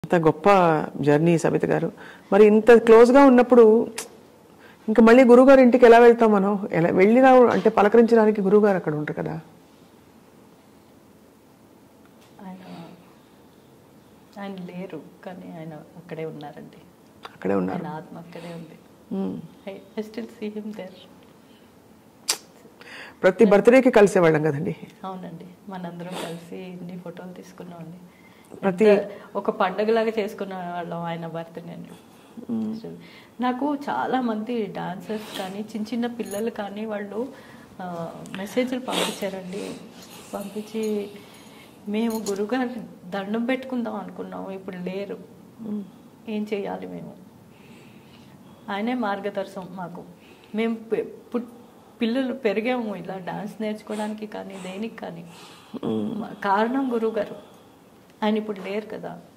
ఇంత గొప్ప జర్నీ సబిత గారు మరి ఇంత క్లోజ్గా ఉన్నప్పుడు ఇంకా మళ్ళీ గురువుగారు ఇంటికి ఎలా వెళ్తాం మనం ఎలా వెళ్ళి రావు అంటే పలకరించడానికి గురువుగారు అక్కడ ఉంటారు కదా ఆయన ఆయన లేరు కానీ ఆయన అక్కడే ఉన్నారండి అక్కడే ఉన్నారు ఆయన ఆత్మ అక్కడే ఉంది hmm. I still see him there ప్రతి బర్త్డేకి కలిసేవాళ్ళం కదండి అవునండి మనందరం కలిసి ఇన్ని ఫోటోలు తీసుకున్నామండి ప్రతి- ఎంత ఒక పండగలాగా చేసుకున్న వాళ్ళం ఆయన బర్త్డే అండి నాకు చాలా మంది డాన్సర్స్ కానీ చిన్న చిన్న పిల్లలు కానీ వాళ్ళు ఆ, మెసేజ్లు పంపించారండి పంపించి మేము గురుగారు దండం పెట్టుకుందాం అనుకున్నాం ఇప్పుడు లేరు ఏం చేయాలి మేము ఆయనే మార్గదర్శనం మాకు మేము పె- పుట్- పిల్లలు పెరిగాము ఇలా డాన్స్ నేర్చుకోవడానికి కానీ దేనికి కానీ మా- కారణం గురువు గారు ఆయన ఇప్పుడు లేరు కదా